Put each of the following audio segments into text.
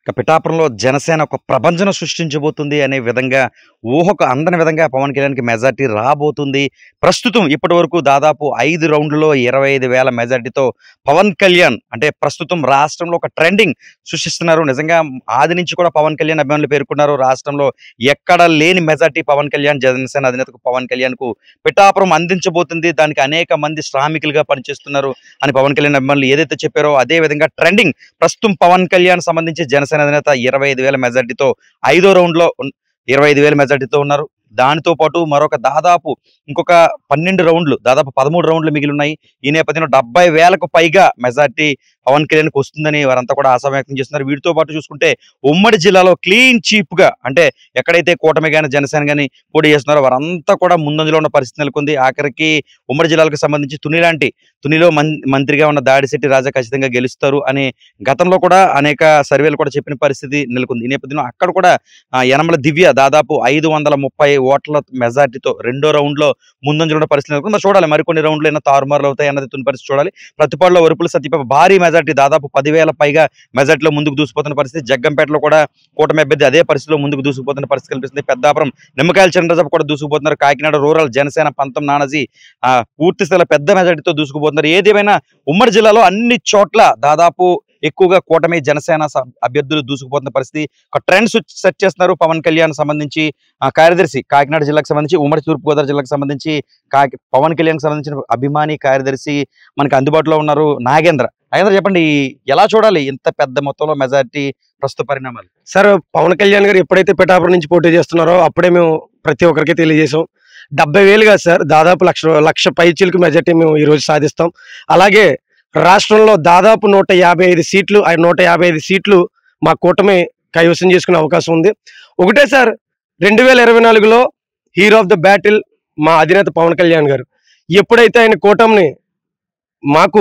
ఇక పిఠాపురంలో జనసేన ఒక ప్రపంచం సృష్టించబోతుంది అనే విధంగా ఊహకు అందని విధంగా పవన్ కళ్యాణ్కి మెజార్టీ రాబోతుంది ప్రస్తుతం ఇప్పటి వరకు దాదాపు ఐదు రౌండ్లలో ఇరవై ఐదు వేల మెజార్టీతో పవన్ కళ్యాణ్ అంటే ప్రస్తుతం రాష్ట్రంలో ఒక ట్రెండింగ్ సృష్టిస్తున్నారు నిజంగా ఆది నుంచి కూడా పవన్ కళ్యాణ్ అభిమానులు పేర్కొన్నారు రాష్ట్రంలో ఎక్కడ లేని మెజార్టీ పవన్ కళ్యాణ్ జనసేన అధినేతకు పవన్ కళ్యాణ్ కు పిఠాపురం అందించబోతుంది దానికి అనేక మంది శ్రామికులుగా పనిచేస్తున్నారు అని పవన్ కళ్యాణ్ అభిమానులు ఏదైతే చెప్పారో అదే విధంగా ట్రెండింగ్ ప్రస్తుతం పవన్ కళ్యాణ్ సంబంధించి జనసేన అధినేత ఇరవై ఐదు వేల మెజార్టీతో ఐదో రౌండ్ లో ఉన్- ఇరవై ఐదు వేల మెజార్టీతో ఉన్నారు దానితో పాటు మరొక దాదాపు ఇంకొక పన్నెండు రౌండ్లు దాదాపు పదమూడు రౌండ్లు మిగిలి ఉన్నాయి ఈ నేపథ్యంలో డెబ్బై వేలకు పైగా మెజార్టీ పవన్ కళ్యాణ్కి వస్తుందని వారంతా కూడా ఆశా వ్యక్తం చేస్తున్నారు వీటితో పాటు చూసుకుంటే ఉమ్మడి జిల్లాలో క్లీన్ చీప్ గా అంటే ఎక్కడైతే కూటమి కానీ జనసేన కానీ పోటీ చేస్తున్నారో వారంతా కూడా ముందంజలో ఉన్న పరిస్థితి నెలకొంది ఆఖరికి ఉమ్మడి జిల్లాలకు సంబంధించి తుని లాంటి తునిలో మం- మంత్రిగా ఉన్న దాడిశెట్టి రాజా ఖచ్చితంగా గెలుస్తారు అని గతంలో కూడా అనేక సర్వేలు కూడా చెప్పిన పరిస్థితి నెలకొంది ఈ నేపథ్యంలో అక్కడ కూడా ఆ, యనమల దివ్య దాదాపు ఐదు వందల ముప్పై ఓట్ల మెజార్టీతో రెండో రౌండ్ లో ముందంజలో ఉన్న పరిస్థితి నెలకొంది మరి చూడాలి మరికొన్ని రౌండ్లు అయినా తారుమారులు అవుతాయి అన్నది తుని పరిస్థితి చూడాలి ప్రతిపాడులో వరుపుల సత్యపై భారీ మెజార్టీ దాదాపు పదివేల పైగా మెజార్టీలో ముందుకు దూసిపోతున్న పరిస్థితి జగ్గంపేటలో కూడా కూటమి అభ్యర్థి అదే పరిస్థితిలో ముందుకు దూసుకుపోతున్న పరిస్థితి కనిపిస్తుంది పెద్దాపురం నిమ్మకాయల చంద్రజాబ్ కూడా దూసుకుపోతున్నారు కాకినాడ రూరల్ జనసేన పంతం నానాజీ ఆ, పూర్తి స్థాయిలో పెద్ద మెజార్టీతో దూసుకుపోతున్నారు ఏదేమైనా ఉమ్మడి జిల్లాలో అన్ని చోట్ల దాదాపు ఎక్కువగా కూటమి జనసేన స- అభ్యర్థులు దూసుకుపోతున్న పరిస్థితి ఒక ట్రెండ్స్ సెట్ చేస్తున్నారు పవన్ కళ్యాణ్ సంబంధించి ఆ, కార్యదర్శి కాకినాడ జిల్లాకు సంబంధించి ఉమ్మడి తూర్పుగోదావరి జిల్లాకు సంబంధించి కాకి పవన్ కళ్యాణ్ సంబంధించిన అభిమాని కార్యదర్శి మనకి అందుబాటులో ఉన్నారు నాగేంద్ర నాగేంద్ర చెప్పండి ఎలా చూడాలి ఇంత పెద్ద మొత్తంలో మెజార్టీ ప్రస్తుత పరిణామాలు సార్ పవన్ కళ్యాణ్ గారు ఎప్పుడైతే పిఠాపురం నుంచి పోటీ చేస్తున్నారో అప్పుడే మేము ప్రతి ఒక్కరికి తెలియజేసాం డెబ్బై వేలు కాదు సార్ దాదాపు లక్ష లక్ష పైచీలకు మెజార్టీ మేము ఈ రోజు సాధిస్తాం అలాగే రాష్ట్రంలో దాదాపు నూట యాభై ఐదు సీట్లు ఆ నూట యాభై ఐదు సీట్లు మా కూటమి కైవసం చేసుకునే అవకాశం ఉంది ఒకటే సార్ రెండు వేల ఇరవై నాలుగులో హీరో ఆఫ్ ద బ్యాటిల్ మా అధినేత పవన్ కళ్యాణ్ గారు ఎప్పుడైతే ఆయన కూటమిని మాకు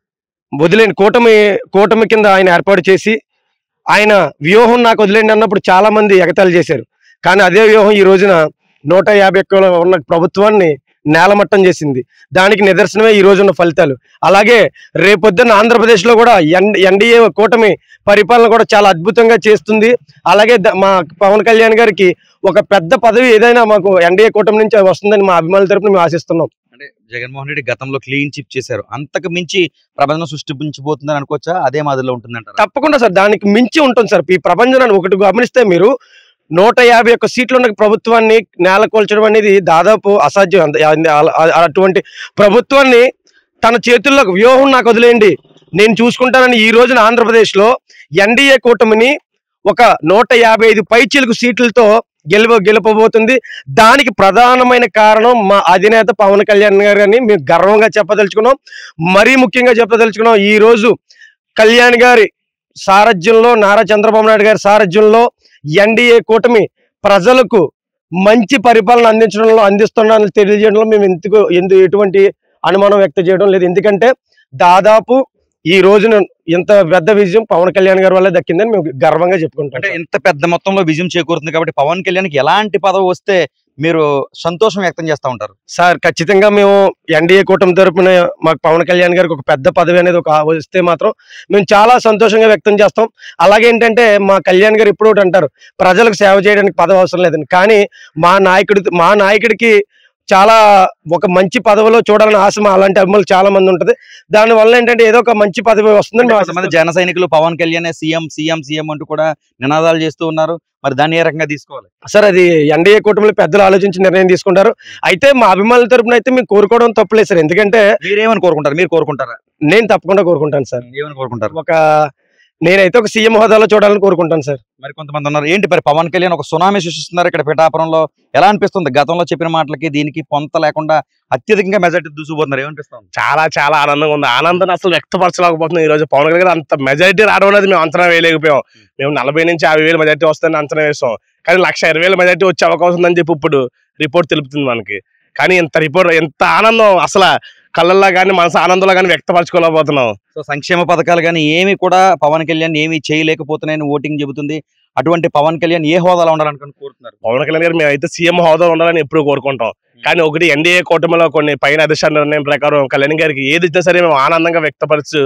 వదిలేని కూటమి కూటమి కింద ఆయన ఏర్పాటు చేసి ఆయన వ్యూహం నాకు వదిలేండి అన్నప్పుడు చాలా మంది ఎగతాళి చేశారు కానీ అదే వ్యూహం ఈ రోజున నూట యాభై ఒక్కలో ఉన్న ప్రభుత్వాన్ని నేలమట్టం చేసింది దానికి నిదర్శనమే ఈ రోజున్న ఫలితాలు అలాగే రేపొద్దున ఆంధ్రప్రదేశ్లో కూడా ఎన్ ఎన్డీఏ కూటమి పరిపాలన కూడా చాలా అద్భుతంగా చేస్తుంది అలాగే ద- మా పవన్ కళ్యాణ్ గారికి ఒక పెద్ద పదవి ఏదైనా మాకు ఎన్డీఏ కూటమి నుంచి వస్తుందని మా అభిమానుల తరపున మేము ఆశిస్తున్నాం అంటే జగన్మోహన్ రెడ్డి గతంలో క్లీన్ చిప్ చేశారు అంతకు మించి ప్రబంధం సృష్టించబోతుందని అనుకోవచ్చా అదే మాదిరిలో ఉంటుందంటారు తప్పకుండా సార్ దానికి మించి ఉంటుంది సార్ ఈ ప్రపంచాన్ని ఒకటి గమనిస్తే మీరు నూట యాభై ఒక్క సీట్లు ఉన్న ప్రభుత్వాన్ని నేలకొల్చడం అనేది దాదాపు అసాధ్యం అంత- అ- అ- అ- అటువంటి ప్రభుత్వాన్ని తన చేతుల్లో వ్యూహం నాకు వదిలేయండి నేను చూసుకుంటానని ఈ రోజున ఆంధ్రప్రదేశ్లో ఎన్డీఏ కూటమిని ఒక నూట యాభై ఐదు పైచీలకు సీట్లతో గెలువ గెలుపబోతుంది దానికి ప్రధానమైన కారణం మా అధినేత పవన్ కళ్యాణ్ గారు అని మేము గర్వంగా చెప్పదలుచుకున్నాం మరీ ముఖ్యంగా చెప్పదలుచుకున్నాం ఈ రోజు కళ్యాణ్ గారి సారథ్యంలో నారా చంద్రబాబు నాయుడు గారి సారథ్యంలో ఎన్డీఏ కూటమి ప్రజలకు మంచి పరిపాలన అందించడంలో అందిస్తున్నారని తెలియజేయడంలో మేము ఎందుకు ఎందు ఎటువంటి అనుమానం వ్యక్తం చేయడం లేదు ఎందుకంటే దాదాపు ఈ రోజున ఇంత పెద్ద విజయం పవన్ కళ్యాణ్ గారి వల్ల దక్కిందని మేము గర్వంగా చెప్పుకుంటాం అంటే ఇంత పెద్ద మొత్తంలో విజయం చేకూరుతుంది కాబట్టి పవన్ కళ్యాణ్కి ఎలాంటి పదవి వస్తే మీరు సంతోషం వ్యక్తం చేస్తూ ఉంటారు సార్ ఖచ్చితంగా మేము ఎన్డీఏ కూటమి తరపున మాకు పవన్ కళ్యాణ్ గారికి ఒక పెద్ద పదవి అనేది ఒక వస్తే మాత్రం మేము చాలా సంతోషంగా వ్యక్తం చేస్తాం అలాగే ఏంటంటే మా కళ్యాణ్ గారు ఎప్పుడు ఒకటి అంటారు ప్రజలకు సేవ చేయడానికి పదవి అవసరం లేదని కానీ మా నాయకుడి మా నాయకుడికి చాలా ఒక మంచి పదవిలో చూడాలని ఆశ మా అలాంటి అభిమానులు చాలా మంది ఉంటుంది దాని వల్ల ఏంటంటే ఏదో ఒక మంచి పదవి వస్తుందని మేము కొంతమంది ఆశిస్తున్నాం. జన సైనికులు Pawan Kalyan CM CM CM అంటూ కూడా నినాదాలు చేస్తూ ఉన్నారు మరి దాన్ని ఏ రకంగా తీసుకోవాలి సార్ అది ఎన్డీఏ కూటమిలో పెద్దలు ఆలోచించి నిర్ణయం తీసుకుంటారు అయితే మా అభిమానుల తరపున అయితే మేము కోరుకోవడం తప్పులేదు సార్ ఎందుకంటే మీరేమని కోరుకుంటారు మీరు కోరుకుంటారా నేను తప్పకుండా కోరుకుంటాను సార్ ఏమని కోరుకుంటారు ఒక నేనైతే ఒక సీఎం హోదాలో చూడాలని కోరుకుంటాను సార్ మరి కొంతమంది ఉన్నారు ఏంటి మరి పవన్ కళ్యాణ్ ఒక సునామీ సృష్టిస్తున్నారు ఇక్కడ పిఠాపురంలో ఎలా అనిపిస్తుంది గతంలో చెప్పిన మాటలకి దీనికి పొంత లేకుండా అత్యధికంగా మెజార్టీ దూసుకుపోతున్నారు ఏమనిపిస్తుంది చాలా చాలా ఆనందంగా ఉంది ఆనందాన్ని అసలు వ్యక్తపరచలేకపోతున్నాం ఈ రోజు పవన్ కళ్యాణ్ గారు అంత మెజారిటీ రావడం అనేది మేము అంచనా వేయలేకపోయాం మేము నలభై నుంచి యాభై వేల మెజారిటీ వస్తుందని అంచనా వేసాం కానీ లక్ష ఇరవై వేల మెజారిటీ వచ్చే అవకాశం ఉందని చెప్పి ఇప్పుడు రిపోర్ట్ తెలుపుతుంది మనకి కానీ ఇంత రిపోర్ట్ ఎంత ఆనందం అసలు కళ్ళల్లో కానీ మనసు ఆనందంలో కానీ వ్యక్తపరచుకోలేకపోతున్నాం సో సంక్షేమ పథకాలు కానీ ఏమి కూడా పవన్ కళ్యాణ్ ఏమి చేయలేకపోతున్నాయని ఓటింగ్ చెబుతుంది అటువంటి పవన్ కళ్యాణ్ ఏ హోదాలో ఉండాలనుకుని కోరుతున్నారు పవన్ కళ్యాణ్ గారు మేము అయితే సీఎం హోదా ఉండాలని ఎప్పుడు కోరుకుంటాం కానీ ఒకటి ఎన్డీఏ కూటమిలో కొన్ని పైన అధిష్టాన నిర్ణయం ప్రకారం కళ్యాణ్ గారికి ఏది ఇచ్చినా సరే మేము ఆనందంగా వ్యక్తపరచు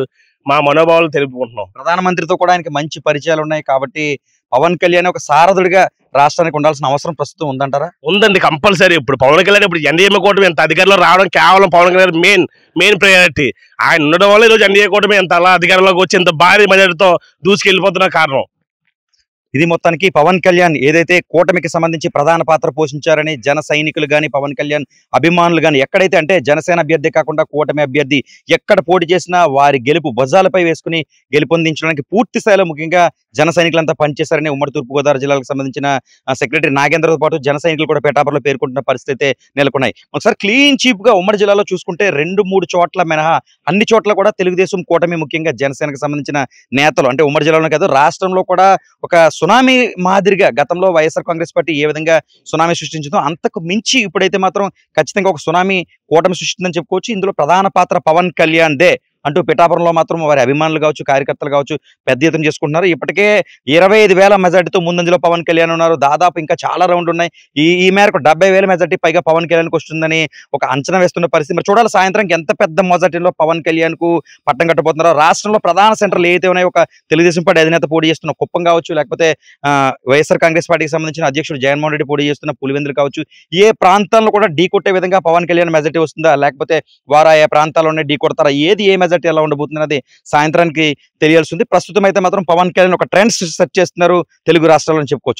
మా మనోభావాలు తెలుపుకుంటున్నాం ప్రధానమంత్రితో కూడా ఆయనకి మంచి పరిచయాలు ఉన్నాయి కాబట్టి పవన్ కళ్యాణ్ ఒక సారథుడిగా రాష్ట్రానికి ఉండాల్సిన అవసరం ప్రస్తుతం ఉందంటారా ఉందండి కంపల్సరీ ఇప్పుడు పవన్ కళ్యాణ్ ఇప్పుడు ఎన్డీఏ కూటమి ఎంత అధికారంలో రావడం కేవలం Pawan Kalyan main main priority ఆయన ఉండడం వల్ల ఈరోజు ఎన్డీఏ కూటమి ఎంత అలా అధికారంలోకి వచ్చి ఇంత భారీ మెజార్టీతో దూసుకెళ్లిపోతున్న కారణం ఇది మొత్తానికి పవన్ కళ్యాణ్ ఏదైతే కూటమికి సంబంధించి ప్రధాన పాత్ర పోషించారని జన సైనికులు గాని పవన్ కళ్యాణ్ అభిమానులు గాని ఎక్కడైతే అంటే జనసేన అభ్యర్థి కాకుండా కూటమి అభ్యర్థి ఎక్కడ పోటీ చేసినా వారి గెలుపు భుజాలపై వేసుకుని గెలుపొందించడానికి పూర్తి స్థాయిలో ముఖ్యంగా జన సైనికులంతా పనిచేశారని ఉమ్మడి తూర్పుగోదావరి జిల్లాకు సంబంధించిన ఆ, సెక్రటరీ నాగేంద్రతో పాటు జన సైనికులు కూడా పేటాపర్లో పేర్కొంటున్న పరిస్థితి అయితే నెలకొన్నాయి ఒకసారి క్లీన్ చీప్ గా ఉమ్మడి జిల్లాలో చూసుకుంటే రెండు మూడు చోట్ల మినహా అన్ని చోట్ల కూడా తెలుగుదేశం కూటమి ముఖ్యంగా జనసేనకు సంబంధించిన నేతలు అంటే ఉమ్మడి జిల్లాలో కాదు రాష్ట్రంలో కూడా ఒక సునామీ మాదిరిగా గతంలో వైఎస్ఆర్ కాంగ్రెస్ పార్టీ ఏ విధంగా సునామీ సృష్టించిందో అంతకు మించి ఇప్పుడైతే మాత్రం ఖచ్చితంగా ఒక సునామీ కూటమి సృష్టిందని చెప్పుకోవచ్చు ఇందులో ప్రధాన పాత్ర పవన్ కళ్యాణ్ దే అంటూ పిఠాపురంలో మాత్రం వారి అభిమానులు కావచ్చు కార్యకర్తలు కావచ్చు పెద్ద ఎత్తున చేసుకుంటున్నారు ఇప్పటికే ఇరవై ఐదు వేల మెజార్టీతో ముందంజలో పవన్ కళ్యాణ్ ఉన్నారు దాదాపు ఇంకా చాలా రౌండ్లు ఉన్నాయి ఈ ఈ మేరకు డెబ్బై వేల మెజార్టీ పైగా పవన్ కళ్యాణ్కి వస్తుందని ఒక అంచనా వేస్తున్న పరిస్థితి మరి చూడాలి సాయంత్రం ఎంత పెద్ద మెజార్టీలో పవన్ కళ్యాణ్ కు పట్టం కట్టబోతున్నారో రాష్ట్రంలో ప్రధాన సెంటర్లు ఏదైతే ఉన్నాయో ఒక తెలుగుదేశం పార్టీ అధినేత పోటీ చేస్తున్న కుప్పం కావచ్చు లేకపోతే ఆ, వైఎస్ఆర్ కాంగ్రెస్ పార్టీకి సంబంధించిన అధ్యక్షుడు జగన్మోహన్ రెడ్డి పోటీ చేస్తున్న పులివెందులు కావచ్చు ఏ ప్రాంతాల్లో కూడా ఢీ కొట్టే విధంగా పవన్ కళ్యాణ్ మెజార్టీ వస్తుందా లేకపోతే వారు ఆయా ప్రాంతాల్లోనే ఢీ కొడతారా ఏది ఏ మెజార్టీ ఎలా ఉండబోతుంది అనేది సాయంత్రానికి తెలియాల్సి ఉంది ప్రస్తుతం అయితే మాత్రం పవన్ కళ్యాణ్ ఒక ట్రెండ్ సెట్ చేస్తున్నారు తెలుగు రాష్ట్రాల్లో అని చెప్పుకోవచ్చు